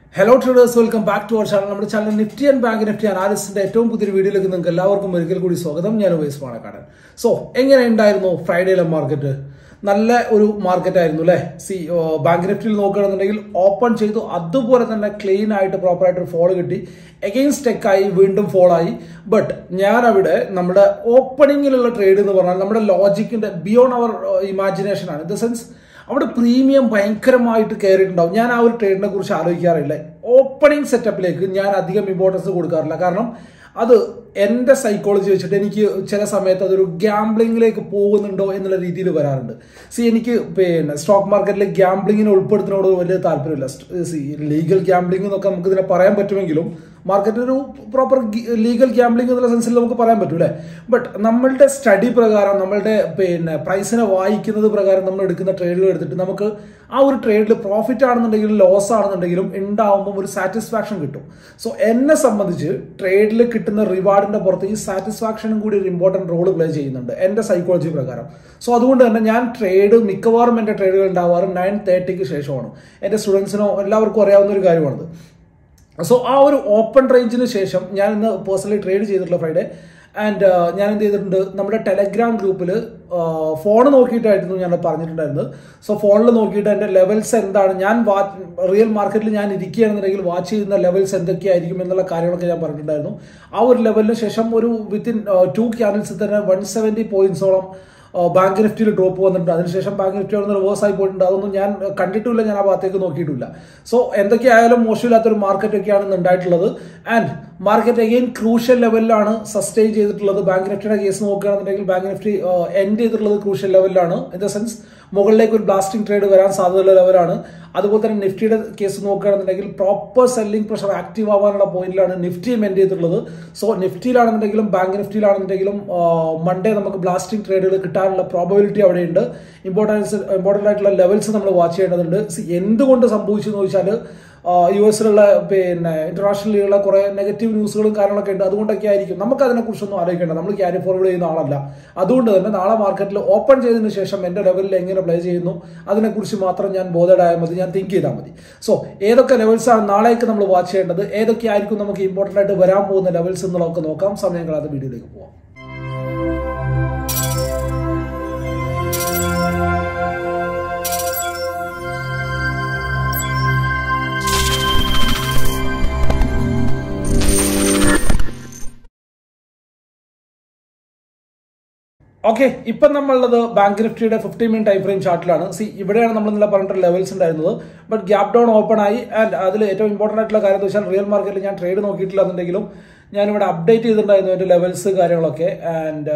hello traders welcome back to our channel നമ്മുടെ channel Nifty and bank Nifty അനാലിസിന്റെ ഏറ്റവും പുതിയൊരു വീഡിയോയിലേക്ക് നിങ്ങൾക്ക് എല്ലാവർക്കും ഒരിക്കൽ കൂടി സ്വാഗതം ഞാൻ ഉപേസ് പാണക്കാടൻ സോ എങ്ങനെ ഉണ്ടായിരുന്നു ഫ്രൈഡേയിലെ മാർക്കറ്റ് നല്ല ഒരു മാർക്കറ്റ് ആയിരുന്നു അല്ലേ സി ബാങ്ക് നിഫ്റ്റിയിൽ നോക്കുകയാണെന്നുണ്ടെങ്കിൽ ഓപ്പൺ ചെയ്തു അതുപോലെ തന്നെ ക്ലീൻ ആയിട്ട് പ്രോപ്പറായിട്ട് ഒരു ഫോൾ കിട്ടി എഗെയിൻസ്റ്റ് ടെക്കായി വീണ്ടും ഫോൾ ആയി ബട്ട് ഞാൻ അവിടെ നമ്മുടെ ഓപ്പണിങ്ങിലുള്ള ട്രേഡ് എന്ന് പറഞ്ഞാൽ നമ്മുടെ ലോജിക്കിന്റെ ബിയോണ്ട് അവർ ഇമാജിനേഷൻ ആണ് ഇൻ ദ സെൻസ് അവിടെ പ്രീമിയം ഭയങ്കരമായിട്ട് കയറിയിട്ടുണ്ടാവും ഞാൻ ആ ഒരു ട്രേഡിനെ കുറിച്ച് ആലോചിക്കാറില്ല ഓപ്പണിംഗ് സെറ്റപ്പിലേക്ക് ഞാൻ അധികം ഇമ്പോർട്ടൻസ് കൊടുക്കാറില്ല കാരണം അത് എൻ്റെ സൈക്കോളജി വെച്ചിട്ട് എനിക്ക് ചില സമയത്ത് അതൊരു ഗ്യാംബ്ലിങ്ങിലേക്ക് പോകുന്നുണ്ടോ എന്നുള്ള രീതിയിൽ വരാറുണ്ട് സി എനിക്ക് പിന്നെ സ്റ്റോക്ക് മാർക്കറ്റിലെ ഗ്യാംബ്ലിങ്ങിനെ ഉൾപ്പെടുത്തുന്നതോട് വലിയ താല്പര്യമില്ല സി ലീഗൽ ഗ്യാംബ്ലിംഗ് എന്നൊക്കെ നമുക്ക് ഇതിനെ പറയാൻ പറ്റുമെങ്കിലും മാർക്കറ്റ് ഒരു പ്രോപ്പർ ലീഗൽ ഗ്യാംബ്ലിംഗ് എന്നുള്ള സെൻസിൽ നമുക്ക് പറയാൻ പറ്റും അല്ലേ ബട്ട് നമ്മളുടെ സ്റ്റഡി പ്രകാരം നമ്മളുടെ പിന്നെ പ്രൈസിനെ വായിക്കുന്നത് പ്രകാരം നമ്മൾ എടുക്കുന്ന ട്രേഡുകൾ എടുത്തിട്ട് നമുക്ക് ആ ഒരു ട്രേഡിൽ പ്രോഫിറ്റ് ആണെന്നുണ്ടെങ്കിലും ലോസ് ആണെന്നുണ്ടെങ്കിലും ഉണ്ടാവുമ്പോൾ ഒരു സാറ്റിസ്ഫാക്ഷൻ കിട്ടും സോ എന്നെ സംബന്ധിച്ച് ട്രേഡിൽ കിട്ടുന്ന റിവാർഡിന്റെ പുറത്ത് ഈ സാറ്റിസ്ഫാക്ഷനും കൂടി ഒരു ഇമ്പോർട്ടൻറ്റ് റോൾ പ്ലേ ചെയ്യുന്നുണ്ട് എൻ്റെ സൈക്കോളജി പ്രകാരം സോ അതുകൊണ്ട് തന്നെ ഞാൻ ട്രേഡ് മിക്കവാറും എൻ്റെ ട്രേഡുകൾ ഉണ്ടാവാറ് നയൻ തേർട്ടിക്ക് ശേഷമാണ് എൻ്റെ സ്റ്റുഡൻസിനോ എല്ലാവർക്കും അറിയാവുന്ന ഒരു കാര്യമാണത് സോ ആ ഒരു ഓപ്പൺ റേഞ്ചിന് ശേഷം ഞാൻ ഇന്ന് പേഴ്സണലി ട്രേഡ് ചെയ്തിട്ടുള്ള ഫ്രൈഡേ ആൻഡ് ഞാൻ എന്ത് ചെയ്തിട്ടുണ്ട് നമ്മുടെ ടെലഗ്രാം ഗ്രൂപ്പിൽ ഫോൺ നോക്കിയിട്ടായിരുന്നു ഞാൻ പറഞ്ഞിട്ടുണ്ടായിരുന്നത് സോ ഫോണിൽ നോക്കിയിട്ട് എൻ്റെ ലെവൽസ് എന്താണ് ഞാൻ റിയൽ മാർക്കറ്റിൽ ഞാൻ ഇരിക്കുകയാണെന്നുണ്ടെങ്കിൽ വാച്ച് ചെയ്യുന്ന ലെവൽസ് എന്തൊക്കെയായിരിക്കും എന്നുള്ള കാര്യങ്ങളൊക്കെ ഞാൻ പറഞ്ഞിട്ടുണ്ടായിരുന്നു ആ ഒരു ലെവലിന് ശേഷം ഒരു വിത്തിൻ ടു ക്യാനൽസിൽ തന്നെ വൺ സെവൻറ്റി പോയിന്റ്സോളം ബാങ്ക് നിഫ്റ്റിയിൽ ഡ്രോപ്പ് വന്നിട്ടുണ്ട് അതിനുശേഷം ബാങ്ക് നിഫ്റ്റി അവിടെ റിവേഴ്സ് ആയി പോയിട്ടുണ്ട് അതൊന്നും ഞാൻ കണ്ടിട്ടില്ല ഞാൻ ആ ഭാഗത്തേക്ക് നോക്കിയിട്ടില്ല സോ എന്തൊക്കെയായാലും മോശമില്ലാത്തൊരു മാർക്കറ്റ് ഒക്കെയാണ് ഉണ്ടായിട്ടുള്ളത് ആൻഡ് മാർക്കറ്റ് അഗെയിൻ ക്രൂഷ്യൽ ലെവലിലാണ് സസ്റ്റെയിൻ ചെയ്തിട്ടുള്ളത് ബാങ്ക് നിഫ്റ്റിയുടെ കേസ് നോക്കുകയാണെന്നുണ്ടെങ്കിൽ ബാങ്ക് നിഫ്റ്റി എൻഡ് ചെയ്തിട്ടുള്ളത് ക്രൂഷ്യൽ ലെവലിലാണ് ഇൻ ദ സെൻസ് മുകളിലേക്ക് ഒരു ബ്ലാസ്റ്റിംഗ് ട്രേഡ് വരാൻ സാധ്യതയുള്ള ലെവലാണ് അതുപോലെ തന്നെ നിഫ്റ്റിയുടെ കേസ് നോക്കുകയാണെന്നുണ്ടെങ്കിൽ പ്രോപ്പർ സെല്ലിംഗ് പ്രഷർ ആക്റ്റീവ് ആവാനുള്ള പോയിന്റിലാണ് നിഫ്റ്റി മെന്റ് ചെയ്തിട്ടുള്ളത് സോ നിഫ്റ്റിയിലാണെന്നുണ്ടെങ്കിലും ബാങ്ക് നിഫ്റ്റിയിലാണെന്നുണ്ടെങ്കിലും മൺഡേ നമുക്ക് ബ്ലാസ്റ്റിംഗ് ട്രേഡുകൾ കിട്ടാനുള്ള പ്രോബബിലിറ്റി അവിടെയുണ്ട് ഇമ്പോർട്ടൻസ് ഇമ്പോർട്ടൻ്റ് ആയിട്ടുള്ള ലെവൽസ് നമ്മൾ വാച്ച് ചെയ്യേണ്ടതുണ്ട് എന്തുകൊണ്ട് സംഭവിച്ചു എന്ന് ചോദിച്ചാൽ യു എസിലുള്ള പിന്നെ ഇന്റർനാഷണലിലുള്ള കുറെ നെഗറ്റീവ് ന്യൂസുകളും കാര്യങ്ങളൊക്കെ ഉണ്ട് അതുകൊണ്ടൊക്കെ ആയിരിക്കും നമുക്ക് അതിനെക്കുറിച്ചൊന്നും ആലോചിക്കേണ്ട നമ്മൾ ക്യാരി ഫോർവേഡ് ചെയ്യുന്ന ആളല്ല അതുകൊണ്ട് തന്നെ നാളെ മാർക്കറ്റിൽ ഓപ്പൺ ചെയ്തതിന് ശേഷം എൻ്റെ ലെവലിൽ എങ്ങനെ പ്ലേ ചെയ്യുന്നു അതിനെക്കുറിച്ച് മാത്രം ഞാൻ ബോധേഡായാൽ മതി ഞാൻ തിങ്ക് ചെയ്താൽ മതി സോ ഏതൊക്കെ ലെവൽസ് ആണ് നാളേക്ക് നമ്മൾ വാച്ച് ചെയ്യേണ്ടത് ഏതൊക്കെ ആയിരിക്കും നമുക്ക് ഇമ്പോർട്ടൻ്റ് ആയിട്ട് വരാൻ പോകുന്ന ലെവൽസ് എന്നുള്ളതൊക്കെ നോക്കാം സമയം കളാതെ വീഡിയോയിലേക്ക് പോവാം ഓക്കെ ഇപ്പം നമ്മളുള്ളത് ബാങ്ക് നിഫ്റ്റിയുടെ ഫിഫ്റ്റി മിനിറ്റ് ടൈം ഫ്രെയിം ചാർട്ടിലാണ് സി ഇവിടെയാണ് നമ്മൾ ഇന്നലെ പറഞ്ഞിട്ട് ലെവൽസ് ഉണ്ടായിരുന്നത് ബട്ട് ഗ്യാപ് ഡൗൺ ഓപ്പൺ ആയി ആൻഡ് അതിൽ ഏറ്റവും ഇമ്പോർട്ടൻ്റ് ആയിട്ടുള്ള കാര്യം എന്ന് വെച്ചാൽ റിയൽ മാർക്കറ്റിൽ ഞാൻ ട്രേഡ് നോക്കിയിട്ടില്ല എന്നുണ്ടെങ്കിലും ഞാനിവിടെ അപ്ഡേറ്റ് ചെയ്തിട്ടുണ്ടായിരുന്നു എൻ്റെ ലെവൽസ് കാര്യങ്ങളൊക്കെ ആൻഡ്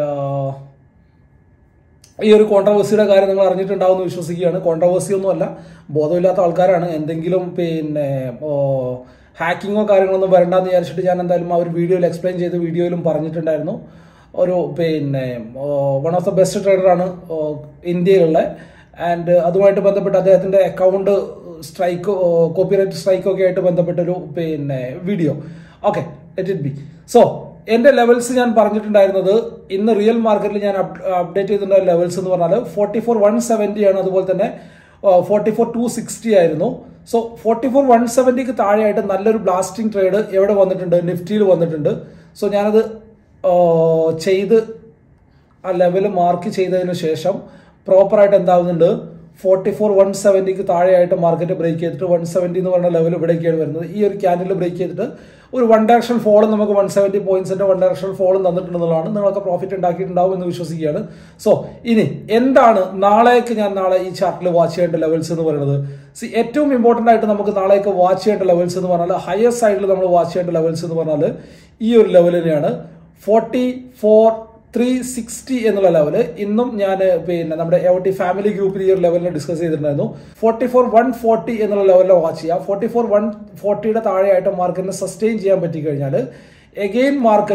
ഈ ഒരു കോൺട്രവേഴ്സിയുടെ കാര്യം നിങ്ങൾ അറിഞ്ഞിട്ടുണ്ടാവും എന്ന് വിശ്വസിക്കുകയാണ് കോൺട്രവേഴ്സി ഒന്നുമല്ല ബോധമില്ലാത്ത ആൾക്കാരാണ് എന്തെങ്കിലും പിന്നെ ഹാക്കിങ്ങോ കാര്യങ്ങളൊന്നും വരണ്ടെന്ന് വിചാരിച്ചിട്ട് ഞാൻ എന്തായാലും ആ ഒരു വീഡിയോയിൽ എക്സ്പ്ലെയിൻ ചെയ്ത് വീഡിയോയിലും പറഞ്ഞിട്ടുണ്ടായിരുന്നു ഒരു പിന്നെ വൺ ഓഫ് ദ ബെസ്റ്റ് ട്രേഡറാണ് ഇന്ത്യയിലുള്ള ആൻഡ് അതുമായിട്ട് ബന്ധപ്പെട്ട് അദ്ദേഹത്തിന്റെ അക്കൗണ്ട് സ്ട്രൈക്ക് കോപ്പിറൈറ്റ് സ്ട്രൈക്കൊക്കെ ആയിട്ട് ബന്ധപ്പെട്ടൊരു പിന്നെ video okay let it be so എന്റെ ലെവൽസ് ഞാൻ പറഞ്ഞിട്ടുണ്ടായിരുന്നത് ഇന്ന് റിയൽ മാർക്കറ്റിൽ ഞാൻ അപ്ഡേറ്റ് ചെയ്തിട്ടുള്ള ലെവൽസ് എന്ന് പറഞ്ഞാൽ ഫോർട്ടി ഫോർ വൺ സെവൻറ്റി ആണ് അതുപോലെ തന്നെ ഫോർട്ടി ഫോർ ടു സിക്സ്റ്റി ആയിരുന്നു സോ ഫോർട്ടി ഫോർ വൺ സെവൻറ്റിക്ക് താഴെയായിട്ട് നല്ലൊരു ബ്ലാസ്റ്റിംഗ് ട്രേഡ് എവിടെ വന്നിട്ടുണ്ട് നിഫ്റ്റിയിൽ വന്നിട്ടുണ്ട് സോ ഞാനത് ചെയ്ത് ആ ലെവൽ മാർക്ക് ചെയ്തതിന് ശേഷം പ്രോപ്പറായിട്ട് എന്താവുന്നുണ്ട് ഫോർട്ടി ഫോർ വൺ സെവൻറ്റിക്ക് താഴെയായിട്ട് മാർക്കറ്റ് ബ്രേക്ക് ചെയ്തിട്ട് വൺ സെവൻറ്റി എന്ന് പറഞ്ഞ ലെവൽ ഇവിടേക്കാണ് വരുന്നത് ഈ ഒരു ക്യാൻഡിൽ ബ്രേക്ക് ചെയ്തിട്ട് ഒരു വൺ ഡയറക്ഷൻ ഫോളും നമുക്ക് വൺ സെവൻറ്റി പോയിന്റ്സിന്റെ വൺ ഡയറക്ഷൻ ഫോളും തന്നിട്ടുണ്ടെന്നുള്ളതാണ് നിങ്ങളൊക്കെ പ്രോഫിറ്റ് ഉണ്ടാക്കിയിട്ടുണ്ടാവും എന്ന് വിശ്വസിക്കുകയാണ് സോ ഇനി എന്താണ് നാളേക്ക് ഞാൻ നാളെ ഈ ചാർട്ടിൽ വാച്ച് ചെയ്യേണ്ട ലെവൽസ് എന്ന് പറയുന്നത് സി ഏറ്റവും ഇമ്പോർട്ടൻ്റ് ആയിട്ട് നമുക്ക് നാളേക്ക് വാച്ച് ചെയ്യേണ്ട ലെവൽസ് എന്ന് പറഞ്ഞാൽ ഹയർ സൈഡിൽ നമ്മൾ വാച്ച് ചെയ്യേണ്ട ലെവൽസ് എന്ന് പറഞ്ഞാൽ ഈ ഒരു ലെവൽ തന്നെയാണ് ഫോർട്ടി ഫോർ ത്രീ സിക്സ്റ്റി എന്നുള്ള ലെവല് ഇന്നും ഞാൻ പിന്നെ നമ്മുടെ എവട്ടി ഫാമിലി ഗ്രൂപ്പിൽ ഈ ഒരു ലെവലിനെ ഡിസ്കസ് ചെയ്തിട്ടുണ്ടായിരുന്നു ഫോർട്ടി ഫോർ വൺ ഫോർട്ടി എന്നുള്ള ലെവലിൽ വാച്ച് ചെയ്യാം ഫോർട്ടി ഫോർ വൺ ഫോർട്ടിയുടെ താഴെയായിട്ട് മാർക്കറ്റിനെ സസ്റ്റെയിൻ ചെയ്യാൻ പറ്റി കഴിഞ്ഞാൽ എഗെയിൻ മാർക്കറ്റ്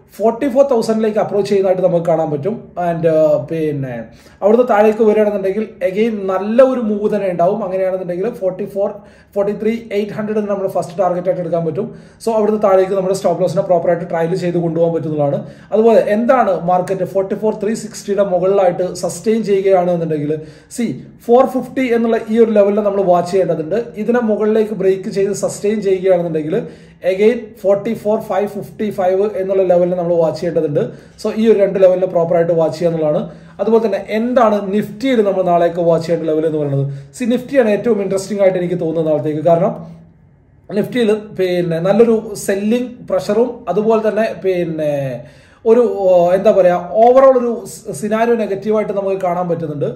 ഫോർട്ടി ഫോർ തൗസൻഡിലേക്ക് അപ്രോച്ച് ചെയ്യുന്നതായിട്ട് നമുക്ക് കാണാൻ പറ്റും ആൻഡ് പിന്നെ അവിടുന്ന് താഴേക്ക് വരികയാണെന്നുണ്ടെങ്കിൽ എഗെയിൻ നല്ല ഒരു മൂവ് തന്നെ ഉണ്ടാവും അങ്ങനെയാണെന്നുണ്ടെങ്കിൽ forty four forty three eight hundred നമ്മൾ ഫസ്റ്റ് ടാർഗറ്റ് ആയിട്ട് എടുക്കാൻ പറ്റും സോ അവിടുന്ന് താഴേക്ക് നമ്മുടെ സ്റ്റോപ്പ് ലോസിനെ പ്രോപ്പറായിട്ട് ട്രയൽ ചെയ്ത് കൊണ്ടുപോകാൻ പറ്റുന്നതാണ് അതുപോലെ എന്താണ് മാർക്കറ്റ് ഫോർട്ടി ഫോർ ത്രീ സിക്സ്റ്റിയുടെ മുകളിലായിട്ട് സസ്റ്റെയിൻ ചെയ്യുകയാണ് എന്നുണ്ടെങ്കിൽ സി ഫോർ ഫിഫ്റ്റി എന്നുള്ള ഈ ഒരു ലെവലിൽ നമ്മൾ വാച്ച് ചെയ്യേണ്ടതുണ്ട് ഇതിനെ മുകളിലേക്ക് ബ്രേക്ക് ചെയ്ത് സസ്റ്റെയിൻ ചെയ്യുകയാണെന്നുണ്ടെങ്കിൽ again forty four five fifty five എന്നുള്ള ലെവലിൽ നമ്മൾ വാച്ച് ചെയ്യേണ്ടതുണ്ട് സോ ഈ ഒരു രണ്ട് ലെവലിൽ പ്രോപ്പറായിട്ട് വാച്ച് ചെയ്യുക എന്നുള്ളതാണ് അതുപോലെ തന്നെ എന്താണ് നിഫ്റ്റിയിൽ നമ്മൾ നാളേക്ക് വാച്ച് ചെയ്യേണ്ട ലെവൽ എന്ന് പറയുന്നത് സി നിഫ്റ്റിയാണ് ഏറ്റവും ഇൻട്രസ്റ്റിംഗ് ആയിട്ട് എനിക്ക് തോന്നുന്ന നാളത്തേക്ക് കാരണം നിഫ്റ്റിയിൽ പിന്നെ നല്ലൊരു സെല്ലിംഗ് പ്രഷറും അതുപോലെ തന്നെ പിന്നെ ഒരു എന്താ പറയാ ഓവറോൾ ഒരു സിനാരിയോ നെഗറ്റീവായിട്ട് നമുക്ക് കാണാൻ പറ്റുന്നുണ്ട്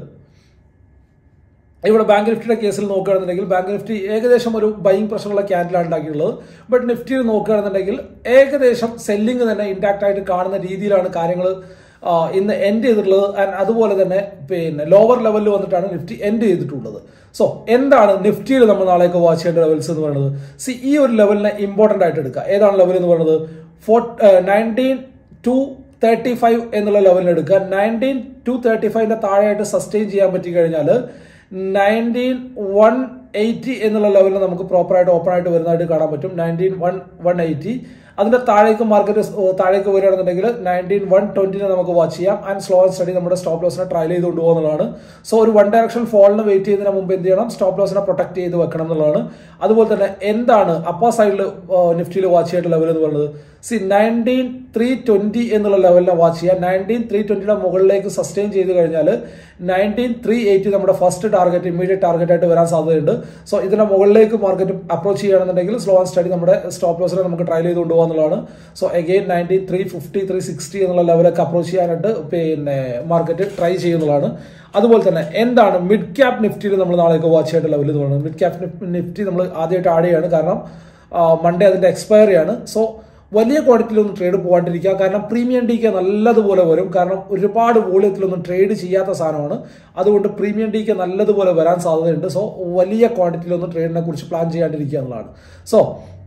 ഇവിടെ ബാങ്ക് നിഫ്റ്റിയുടെ കേസിൽ നോക്കുകയാണെന്നുണ്ടെങ്കിൽ ബാങ്ക് നിഫ്റ്റി ഏകദേശം ഒരു ബൈങ് പ്രഷറുള്ള ക്യാൻഡിലാണ് ഉണ്ടാക്കിയിട്ടുള്ളത് ബട്ട് നിഫ്റ്റിയിൽ നോക്കുകയാണെന്നുണ്ടെങ്കിൽ ഏകദേശം സെല്ലിംഗ് തന്നെ ഇൻടാക്ട് ആയിട്ട് കാണുന്ന രീതിയിലാണ് കാര്യങ്ങൾ ഇന്ന് എൻഡ് ചെയ്തിട്ടുള്ളത് ആൻഡ് അതുപോലെ തന്നെ പിന്നെ ലോവർ ലെവലിൽ വന്നിട്ടാണ് നിഫ്റ്റി എൻഡ് ചെയ്തിട്ടുള്ളത് സോ എന്താണ് നിഫ്റ്റിയിൽ നമ്മൾ നാളേക്ക് വാച്ച് ചെയ്യേണ്ട ലെവൽസ് എന്ന് പറയുന്നത് സി ഈ ഒരു ലെവലിനെ ഇമ്പോർട്ടന്റ് ആയിട്ട് എടുക്കുക ഏതാണ് ലെവൽ എന്ന് പറയുന്നത് four nineteen two thirty five എന്നുള്ള ലെവലിൽ എടുക്കുക നയൻറ്റീൻ ടു തേർട്ടി ഫൈവിന്റെ താഴെയായിട്ട് സസ്റ്റെയിൻ ചെയ്യാൻ പറ്റി കഴിഞ്ഞാൽ നയൻറ്റീൻ വൺ എയ്റ്റി എന്നുള്ള ലെവലിൽ നമുക്ക് പ്രോപ്പറായിട്ട് ഓപ്പൺ ആയിട്ട് വരുന്നതായിട്ട് കാണാൻ പറ്റും നയൻറ്റീൻ വൺ വൺ എയ്റ്റി അതിന്റെ താഴേക്ക് മാർക്കറ്റ് താഴേക്ക് വരികയാണെന്നുണ്ടെങ്കിൽ നയൻറ്റീൻ വൺ ട്വന്റിനെ നമുക്ക് വാച്ച് ചെയ്യാം ആൻഡ് സ്ലോ ആൻഡ് സ്റ്റഡി നമ്മുടെ സ്റ്റോപ്പ് ലോസിനെ ട്രയൽ ചെയ്ത് കൊണ്ടുപോകുന്നതാണ് സോ ഒരു വൺ ഡയറക്ഷൻ ഫോളിന് വെയിറ്റ് ചെയ്യുന്നതിന് മുമ്പ് എന്ത് ചെയ്യണം സ്റ്റോപ്പ് ലോസിനെ പ്രൊട്ടക്ട് ചെയ്ത് വെക്കണം എന്നുള്ളതാണ് അതുപോലെ തന്നെ എന്താണ് അപ്പർ സൈഡിൽ നിഫ്റ്റിയിൽ വാച്ച് ചെയ്യേണ്ട ലെവൽ എന്ന് പറയുന്നത് സി നയൻറ്റീൻ ത്രീ ട്വന്റി എന്നുള്ള ലെവലിനെ വാച്ച് ചെയ്യാം നയൻറ്റീൻ ത്രീ ട്വന്റിയുടെ മുകളിലേക്ക് സസ്റ്റെയിൻ ചെയ്ത് കഴിഞ്ഞാൽ നയൻറ്റീൻ ത്രീ എയ്റ്റി നമ്മുടെ ഫസ്റ്റ് ടാർഗറ്റ് ഇമ്മീഡിയറ്റ് ടാർഗറ്റ് ആയിട്ട് വരാൻ സാധ്യതയുണ്ട് സോ ഇതിന്റെ മുകളിലേക്ക് മാർക്കറ്റ് അപ്രോച്ച് ചെയ്യുകയാണെന്നുണ്ടെങ്കിൽ സ്ലോ ആൻഡ് സ്റ്റഡി നമ്മുടെ സ്റ്റോപ്പ് ലോസിനെ നമുക്ക് ട്രയൽ ചെയ്ത് കൊണ്ടുപോകാന്നുള്ളതാണ് so again nineteen three fifty three sixty എന്നുള്ള ലെവലൊക്കെ അപ്രോച്ച് ചെയ്യാനായിട്ട് പിന്നെ മാർക്കറ്റ് ട്രൈ ചെയ്യുന്നതാണ് അതുപോലെ തന്നെ എന്താണ് മിഡ് ക്യാപ് നിഫ്റ്റിയിൽ നമ്മൾ നാളേക്ക് വാച്ച് ചെയ്യേണ്ട ലെവൽ എന്ന് പറയുന്നത് മിഡ് ക്യാപ് നിഫ്റ്റി നമ്മൾ ആദ്യമായിട്ട് ആഡ് ചെയ്യാണ് കാരണം മൺഡേ അതിന്റെ എക്സ്പയറി ആണ് സോ വലിയ ക്വാണ്ടിറ്റിയിലൊന്നും ട്രേഡ് പോകാണ്ടിരിക്കുക കാരണം പ്രീമിയം ഡി കെ നല്ലതുപോലെ വരും കാരണം ഒരുപാട് വോളിയത്തിലൊന്നും ട്രേഡ് ചെയ്യാത്ത സാധനമാണ് അതുകൊണ്ട് പ്രീമിയം ഡി കെ നല്ലതുപോലെ വരാൻ സാധ്യതയുണ്ട് സോ വലിയ ക്വാണ്ടിറ്റിയിലൊന്നും ട്രേഡിനെ കുറിച്ച് പ്ലാൻ ചെയ്യാണ്ടിരിക്കുക എന്നുള്ളതാണ് സോ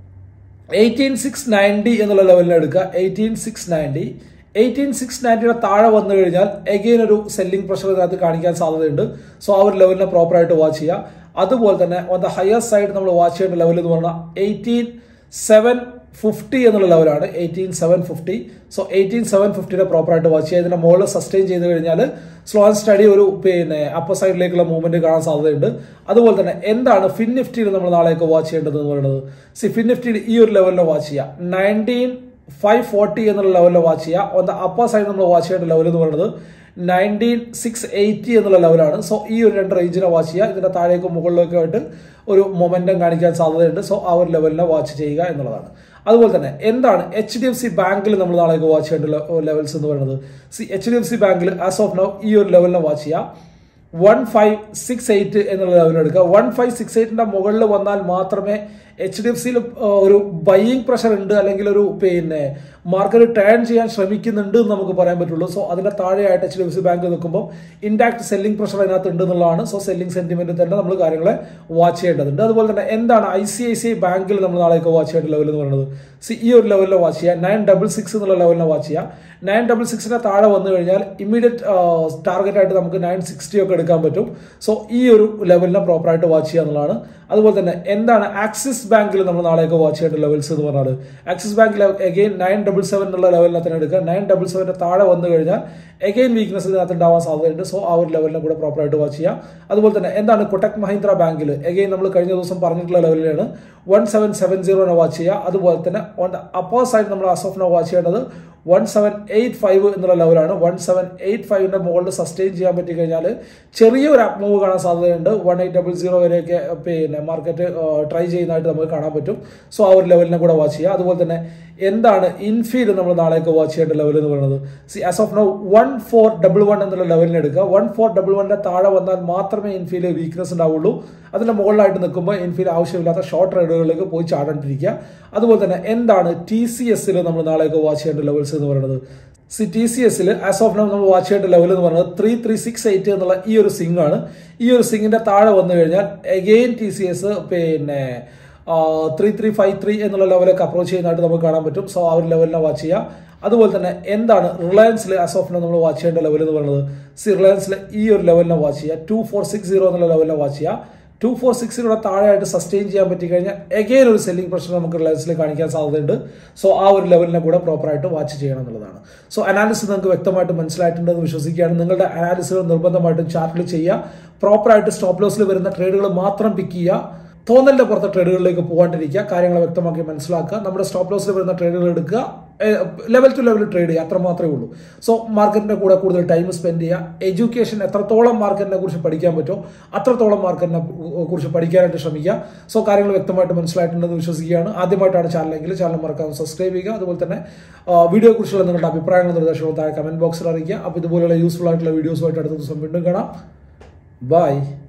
എയ്റ്റീൻ സിക്സ് നയൻറ്റി എന്നുള്ള ലെവലിൽ എടുക്കുക eighteen six ninety eighteen six നയൻറ്റിയുടെ താഴെ വന്നു കഴിഞ്ഞാൽ എഗെയിൻ ഒരു സെല്ലിംഗ് പ്രഷർ ഇതിനകത്ത് കാണിക്കാൻ സാധ്യതയുണ്ട് സോ ആ ഒരു ലെവലിനെ പ്രോപ്പറായിട്ട് വാച്ച് ചെയ്യുക അതുപോലെ തന്നെ ഓൺ ദ ഹയർ സൈഡ് നമ്മൾ വാച്ച് ചെയ്യേണ്ട ലെവൽ എന്ന് പറഞ്ഞാൽ എയ്റ്റീൻ സെവൻ ഫിഫ്റ്റി എന്നുള്ള ലെവലാണ് eighteen seven fifty so eighteen seven ഫിഫ്റ്റിയുടെ പ്രോപ്പറായിട്ട് വാച്ച് ചെയ്യുക ഇതിന്റെ മുകളിൽ സസ്റ്റെയിൻ ചെയ്ത് കഴിഞ്ഞാൽ സ്ലോ ആൻഡ് സ്റ്റഡി ഒരു പിന്നെ അപ്പർ സൈഡിലേക്കുള്ള മൂവ്മെന്റ് കാണാൻ സാധ്യതയുണ്ട് അതുപോലെ തന്നെ എന്താണ് ഫിൻ നിഫ്റ്റിയിൽ നമ്മൾ നാളെയൊക്കെ വാച്ച് ചെയ്യേണ്ടത് എന്ന് പറയുന്നത് സി ഫിൻ നിഫ്റ്റിയിൽ ഈ ഒരു ലെവലിൽ വാച്ച് ചെയ്യുക നയൻറ്റീൻ ഫൈവ് ഫോർട്ടി എന്നുള്ള ലെവലിൽ വാച്ച് ചെയ്യുക ഓൺ ദ അപ്പർ സൈഡ് നമ്മൾ വാച്ച് ചെയ്യേണ്ട ലെവൽ എന്ന് പറയുന്നത് നയൻറ്റീൻ സിക്സ് എയ്റ്റി എന്നുള്ള ലെവലാണ് സോ ഈ ഒരു രണ്ട് റേഞ്ചിനെ വാച്ച് ചെയ്യുക ഇതിന്റെ താഴേക്കും മുകളിലേക്കും ആയിട്ട് ഒരു മൊമെന്റം കാണിക്കാൻ സാധ്യതയുണ്ട് സോ ആ ഒരു ലെവലിനെ വാച്ച് ചെയ്യുക എന്നുള്ളതാണ് അതുപോലെ തന്നെ എന്താണ് എച്ച് ഡി എഫ് സി ബാങ്കിൽ നമ്മൾ നാളേക്ക് വാച്ച് ചെയ്യേണ്ട ലെവൽസ് എന്ന് പറയുന്നത് C H D F C ബാങ്കിൽ ആസ് ഓഫ് നൗ ഈ ഒരു ലെവലിനെ വാച്ച് ചെയ്യുക വൺ ഫൈവ് സിക്സ് എയ്റ്റ് എന്നുള്ള ലെവലിൽ എടുക്കുക വൺ ഫൈവ് സിക്സ് എയ്റ്റിന്റെ മുകളിൽ വന്നാൽ മാത്രമേ എച്ച് ഡി എഫ് സിയിൽ ഒരു ബൈയിങ് പ്രഷർ ഉണ്ട് അല്ലെങ്കിൽ ഒരു പിന്നെ മാർക്കറ്റ് ടേൺ ചെയ്യാൻ ശ്രമിക്കുന്നുണ്ട് എന്ന് നമുക്ക് പറയാൻ പറ്റുള്ളൂ സോ അതിന്റെ താഴെയായിട്ട് H D F C bank നിൽക്കുമ്പോൾ ഇൻഡാക്ട് സെല്ലിംഗ് പ്രഷർ അതിനകത്ത് ഉണ്ട് എന്നുള്ളതാണ് സോ സെല്ലിംഗ് സെന്റിമെന്റ് തന്നെ നമ്മൾ കാര്യങ്ങളെ വാച്ച് ചെയ്യേണ്ടതുണ്ട് അതുപോലെ തന്നെ എന്താണ് I C I C I ബാങ്കിൽ നമ്മൾ നാളെയൊക്കെ വാച്ച് ചെയ്യേണ്ട ലെവൽ എന്ന് പറയുന്നത് സി ഈ ഒരു ലെവലിൽ വാച്ച് ചെയ്യുക നയൻ ഡബിൾ സിക്സ് എന്നുള്ള ലെവലിനെ വാച്ച് ചെയ്യുക നയൻ ഡബിൾ സിക്സിന്റെ താഴെ വന്നു കഴിഞ്ഞാൽ ഇമ്മീഡിയറ്റ് ടാർഗറ്റ് ആയിട്ട് നമുക്ക് നയൻ സിക്സ്റ്റി ഒക്കെ എടുക്കാൻ പറ്റും സോ ഈ ഒരു ലെവലിനെ പ്രോപ്പറായിട്ട് വാച്ച് ചെയ്യുക എന്നുള്ളതാണ് അതുപോലെ തന്നെ എന്താണ് ആക്സിസ് ബാങ്കിൽ നമ്മൾ നാളെയൊക്കെ വാച്ച് ചെയ്യേണ്ട ലെവൽസ് എന്ന് പറഞ്ഞാൽ ആക്സിസ് ബാങ്കിൽ അഗെയിൻ നയൻ ഡബിൾ സെവൻ എന്നുള്ള ലെവലിനെ തന്നെ എടുക്കുക നയൻ ഡബിൾ സെവന്റെ താഴെ വന്നു കഴിഞ്ഞാൽ എഗെയിൻ വീക്ക്നസ് ഇതിനകത്ത് ഉണ്ടാവാൻ സാധ്യതയുണ്ട് സോ ആ ഒരു ലെവലിനെ കൂടെ പ്രോപ്പറായിട്ട് വാച്ച് ചെയ്യാം അതുപോലെ തന്നെ എന്താണ് കൊട്ടക് മഹീന്ദ്ര ബാങ്കിൽ എഗെയിൻ നമ്മൾ കഴിഞ്ഞ ദിവസം പറഞ്ഞിട്ടുള്ള ലെവലിലാണ് വൺ സെവൻ സെവൻ സീറോനെ വാച്ച് ചെയ്യുക അതുപോലെ തന്നെ ഓൺ ദ അപ്പർ സൈഡ് നമ്മൾ അസോഫിനെ വാച്ച് ചെയ്യേണ്ടത് വൺ സെവൻ എയ്റ്റ് ഫൈവ് എന്നുള്ള ലെവലാണ് വൺ സെവൻ എയ്റ്റ് ഫൈവിന്റെ മുകളിൽ സസ്റ്റെയിൻ ചെയ്യാൻ പറ്റി കഴിഞ്ഞാൽ ചെറിയൊരു അപ്പ് മൂവ് കാണാൻ സാധ്യതയുണ്ട് വൺ എയ്റ്റ് ഡബിൾ സീറോ വരെയൊക്കെ പിന്നെ മാർക്കറ്റ് ട്രൈ ചെയ്യുന്നതായിട്ട് നമുക്ക് കാണാൻ പറ്റും സോ ആ ഒരു ലെവലിനെ കൂടെ വാച്ച് ചെയ്യുക അതുപോലെ തന്നെ എന്താണ് ഇൻഫീൽഡ് നമ്മൾ നാളേക്ക് വാച്ച് ചെയ്യേണ്ട ലെവൽ എന്ന് പറയുന്നത് C as of now one four double one എന്നുള്ള ലെവലിന് എടുക്കുക വൺ ഫോർ ഡബിൾ വണ്ണിന്റെ താഴെ വന്നാൽ മാത്രമേ ഇൻഫീൽഡ് വീക്ക്നസ് ഉണ്ടാവുള്ളൂ അതിന്റെ മുകളിലായിട്ട് നിൽക്കുമ്പോൾ ഇൻഫീൽഡ് ആവശ്യമില്ലാത്ത ഷോർട്ട് റൈഡുകളിലേക്ക് പോയി ചാടാണ്ടിരിക്കുക അതുപോലെ തന്നെ എന്താണ് ടി സി എസിൽ നമ്മൾ നാളേക്ക് വാച്ച് ചെയ്യേണ്ട ലെവൽസ് എന്ന് പറയുന്നത് സി ടി സി എസിൽ ആസ് ഓഫ് നോ നമ്മൾ വാച്ച് ചെയ്യേണ്ട ലെവൽ എന്ന് പറയുന്നത് ത്രീ ത്രീ സിക്സ് എയ്റ്റ് എന്നുള്ള ഈ ഒരു സിംഗ് ആണ് ഈ ഒരു സിംഗിന്റെ താഴെ വന്നു കഴിഞ്ഞാൽ എഗെയിൻ ടി സി എസ് പിന്നെ ത്രീ ത്രീ ഫൈവ് ത്രീ എന്നുള്ള ലെവലൊക്കെ അപ്രോച്ച് ചെയ്യുന്നതായിട്ട് നമുക്ക് കാണാൻ പറ്റും സോ ആ ഒരു ലെവലിനെ വാച്ച് ചെയ്യുക അതുപോലെ തന്നെ എന്താണ് റിലയൻസിലെ ആസ് ഓഫ് നമ്മൾ വാച്ച് ചെയ്യേണ്ട ലെവൽ എന്ന് പറയുന്നത് സി റിലയൻസിലെ ഈ ഒരു ലെവലിനെ വാച്ച് ചെയ്യുക ടു ഫോർ സിക്സ് സീറോ എന്നുള്ള ലെവലിനെ വാച്ച് ചെയ്യുക ടു ഫോർ സിക്സിലൂടെ താഴെയായിട്ട് സസ്റ്റെയിൻ ചെയ്യാൻ പറ്റി കഴിഞ്ഞാൽ എഗെയിൻ ഒരു സെല്ലിംഗ് പ്രഷർ നമുക്ക് റിലയൻസിൽ കാണിക്കാൻ സാധ്യതയുണ്ട് സോ ആ ഒരു ലെവലിനെ കൂടെ പ്രോപ്പറായിട്ട് വാച്ച് ചെയ്യണം എന്നുള്ളതാണ് സോ അനാലിസിസ് നിങ്ങൾക്ക് വ്യക്തമായിട്ട് മനസ്സിലായിട്ടുണ്ടെന്ന് വിശ്വസിക്കുകയാണ് നിങ്ങളുടെ അനാലിസിസ് നിർബന്ധമായിട്ടും ചാർട്ടിൽ ചെയ്യുക പ്രോപ്പറായിട്ട് സ്റ്റോപ്പ് ലോസിൽ വരുന്ന ട്രേഡുകൾ മാത്രം പിക്ക് ചെയ്യുക തോന്നലിന്റെ പുറത്തെ ട്രേഡുകളിലേക്ക് പോകാണ്ടിരിക്കുക കാര്യങ്ങൾ വ്യക്തമാക്കി മനസ്സിലാക്കുക നമ്മുടെ സ്റ്റോപ്പ് ലോസിൽ വരുന്ന ട്രേഡുകൾ എടുക്കുക ലെവൽ ടു ലെവൽ ട്രേഡ് ചെയ്യുക അത്ര മാത്രമേ ഉള്ളൂ സോ മാർക്കറ്റിന്റെ കൂടെ കൂടുതൽ ടൈം സ്പെൻഡ് ചെയ്യുക എഡ്യൂക്കേഷൻ എത്രത്തോളം മാർക്കറ്റിനെ കുറിച്ച് പഠിക്കാൻ പറ്റുമോ അത്രത്തോളം മാർക്കറ്റിനെ കുറിച്ച് പഠിക്കാനായിട്ട് ശ്രമിക്കുക സോ കാര്യങ്ങൾ വ്യക്തമായിട്ട് മനസ്സിലായിട്ടുണ്ടെന്ന് വിശ്വസിക്കുകയാണ് ആദ്യമായിട്ടാണ് ചാനലെങ്കിൽ ചാനൽ മറക്കാതെ സബ്സ്ക്രൈബ് ചെയ്യുക അതുപോലെ തന്നെ വീഡിയോ കുറിച്ചുള്ള നിങ്ങളുടെ അഭിപ്രായങ്ങളും നിർദ്ദേശങ്ങളും താഴെ കമന്റ് ബോക്സിൽ അറിയിക്കുക അപ്പോൾ ഇതുപോലെയുള്ള യൂസ്ഫുൾ ആയിട്ടുള്ള വീഡിയോസുമായിട്ട് അടുത്ത ദിവസം വീണ്ടും കാണാം ബൈ